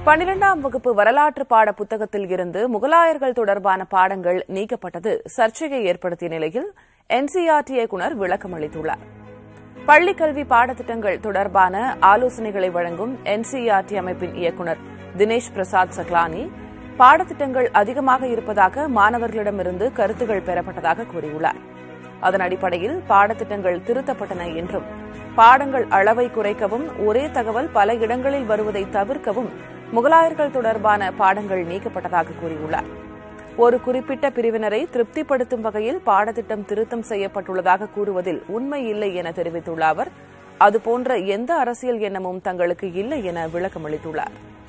பனிரெண்டாம் வகுப்பு வரலாற்று பாட புத்தகத்தில் இருந்து முகலாயர்கள் தொடர்பான பாடங்கள் நீக்கப்பட்டது சர்ச்சையை ஏற்படுத்திய நிலையில் என்சிஆர்டி இயக்குநர் விளக்கம் அளித்துள்ளார் பள்ளிக் கல்வி பாடத்திட்டங்கள் தொடர்பான ஆலோசனைகளை வழங்கும் என்சிஆர்டி அமைப்பின் இயக்குநர் தினேஷ் பிரசாத் சக்லானி பாடத்திட்டங்கள் அதிகமாக இருப்பதாக மாணவர்களிடமிருந்து கருத்துகள் பெறப்பட்டதாக கூறியுள்ளார் அதன் அடிப்படையில் பாடத்திட்டங்கள் திருத்தப்பட்டன என்றும் பாடங்கள் அளவை குறைக்கவும் ஒரே தகவல் பல இடங்களில் வருவதை தவிர்க்கவும் முகலாயர்கள் தொடர்பான பாடங்கள் நீக்கப்பட்டதாக கூறியுள்ளார் ஒரு குறிப்பிட்ட பிரிவினரை திருப்திப்படுத்தும் வகையில் பாடத்திட்டம் திருத்தம் செய்யப்பட்டுள்ளதாக கூறுவதில் உண்மை இல்லை என தெரிவித்துள்ள அவர் அதுபோன்ற எந்த அரசியல் எண்ணமும் தங்களுக்கு இல்லை என விளக்கமளித்துள்ளார்